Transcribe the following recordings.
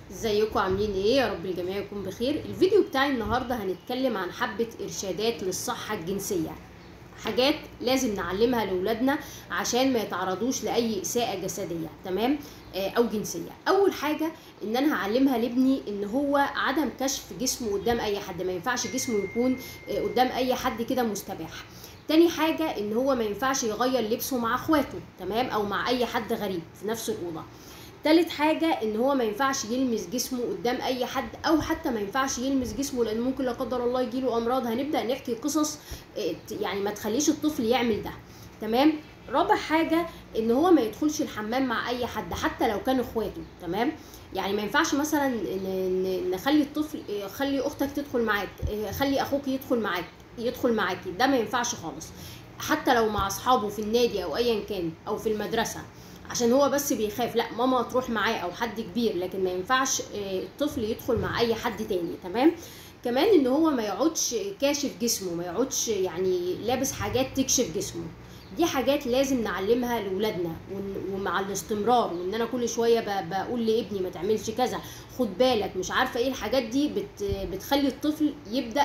ازيكم عاملين ايه يا رب الجميع يكون بخير الفيديو بتاعي النهارده هنتكلم عن حبة ارشادات للصحة الجنسية حاجات لازم نعلمها لاولادنا عشان ما يتعرضوش لاي اساءة جسدية تمام آه، او جنسية اول حاجة ان انا هعلمها لابني ان هو عدم كشف جسمه قدام اي حد ما ينفعش جسمه يكون آه، قدام اي حد كده مستباح تاني حاجة ان هو ما ينفعش يغير لبسه مع اخواته تمام او مع اي حد غريب في نفس الاوضة تالت حاجة ان هو ما ينفعش يلمس جسمه قدام اي حد او حتى ما ينفعش يلمس جسمه لان ممكن لا قدر الله يجيله امراض هنبدأ نحكي قصص آه، يعني ما تخليش الطفل يعمل ده تمام رابع حاجة ان هو ما يدخلش الحمام مع اي حد حتى لو كانوا اخواته تمام يعني ما ينفعش مثلا ن- ن- نخلي الطفل آه، خلي اختك تدخل معاك آه، خلي اخوك يدخل معاك يدخل معاكي ده ما ينفعش خالص حتى لو مع اصحابه في النادي او ايا كان او في المدرسه عشان هو بس بيخاف لا ماما تروح معاه او حد كبير لكن ما ينفعش آه، الطفل يدخل مع اي حد تاني تمام كمان ان هو ما يقعدش كاشف جسمه ما يقعدش يعني لابس حاجات تكشف جسمه دي حاجات لازم نعلمها لاولادنا ون- ومع الاستمرار وان انا كل شويه ب- بقول لابني ما تعملش كذا خد بالك مش عارفه ايه الحاجات دي بت بتخلي الطفل يبدا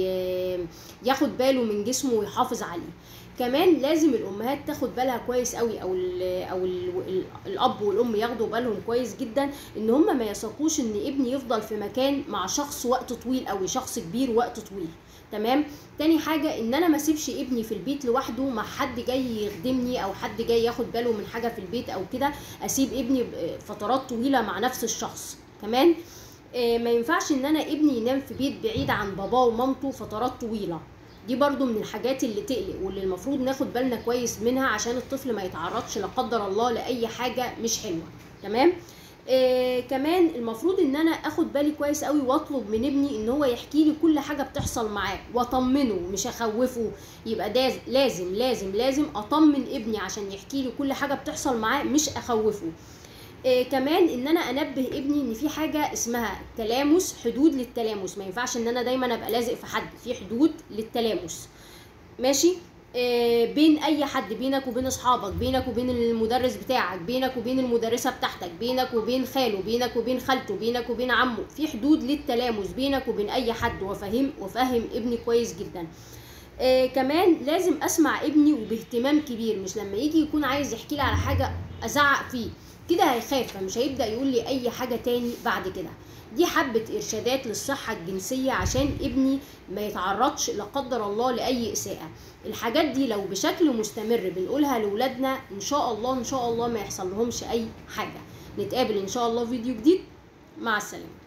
ي- ياخد باله من جسمه ويحافظ عليه كمان لازم الامهات تاخد بالها كويس قوي او ال او ال ال الاب والام ياخدوا بالهم كويس جدا ان هم ما يثقوش ان ابني يفضل في مكان مع شخص وقت طويل قوي شخص كبير وقت طويل تمام تاني حاجة ان انا ما اسيبش ابني في البيت لوحده مع حد جاي يخدمني او حد جاي ياخد باله من حاجة في البيت او كده اسيب ابني ب- فترات طويلة مع نفس الشخص كمان آه، ما ينفعش ان انا ابني ينام في بيت بعيد عن باباه ومامته فترات طويلة دي برضو من الحاجات اللي تقلق واللي المفروض ناخد بالنا كويس منها عشان الطفل ما يتعرضش لا قدر الله لاي حاجة مش حلوة تمام آه كمان المفروض ان انا اخد بالي كويس قوي واطلب من ابني ان هو يحكي لي كل حاجه بتحصل معاه واطمنه مش اخوفه يبقى ده لازم لازم لازم اطمن ابني عشان يحكي لي كل حاجه بتحصل معاه مش اخوفه آه كمان ان انا انبه ابني ان في حاجه اسمها تلامس حدود للتلامس ما ينفعش ان انا دايما ابقى لازق في حد في حدود للتلامس ماشي آه، بين اي حد بينك وبين اصحابك بينك وبين المدرس بتاعك بينك وبين المدرسه بتاعتك بينك وبين خاله بينك وبين خالته بينك وبين عمه في حدود للتلامس بينك وبين اي حد وفهم وفهم ابني كويس جدا آه كمان لازم اسمع ابني وباهتمام كبير مش لما يجي يكون عايز يحكي لي على حاجه ازعق فيه كده هيخاف فمش هيبدا يقول لي اي حاجه تاني بعد كده دي حبة إرشادات للصحة الجنسية عشان ابني ما يتعرضش لا قدر الله لأي إساءة الحاجات دي لو بشكل مستمر بنقولها لأولادنا إن شاء الله إن شاء الله ما يحصل لهمش أي حاجة نتقابل إن شاء الله في فيديو جديد مع السلامة